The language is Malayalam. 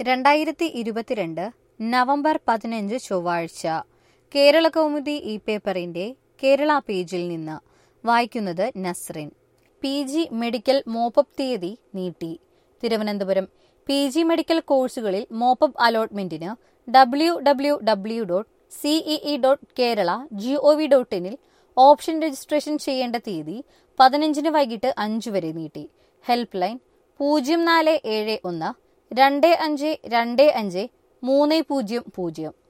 രണ്ടായിരത്തി ഇരുപത്തിരണ്ട് നവംബർ പതിനഞ്ച് ചൊവ്വാഴ്ച കേരള കൗമുദി ഈ പേപ്പറിന്റെ കേരള പേജിൽ നിന്ന് വായിക്കുന്നത് Nasrin P G medical mop up തീയതി നീട്ടി തിരുവനന്തപുരം പി ജി മെഡിക്കൽ കോഴ്സുകളിൽ മോപ്പപ്പ് അലോട്ട്മെന്റിന് W W W dot CEE dot Kerala G O V dot ഇനിൽ ഓപ്ഷൻ രജിസ്ട്രേഷൻ ചെയ്യേണ്ട തീയതി പതിനഞ്ചിന് വൈകിട്ട് അഞ്ചു വരെ നീട്ടി ഹെൽപ്പ് ലൈൻ പൂജ്യം നാല് ഏഴ് ഒന്ന് രണ്ട് അഞ്ച് രണ്ട് അഞ്ച് മൂന്ന് പൂജ്യം പൂജ്യം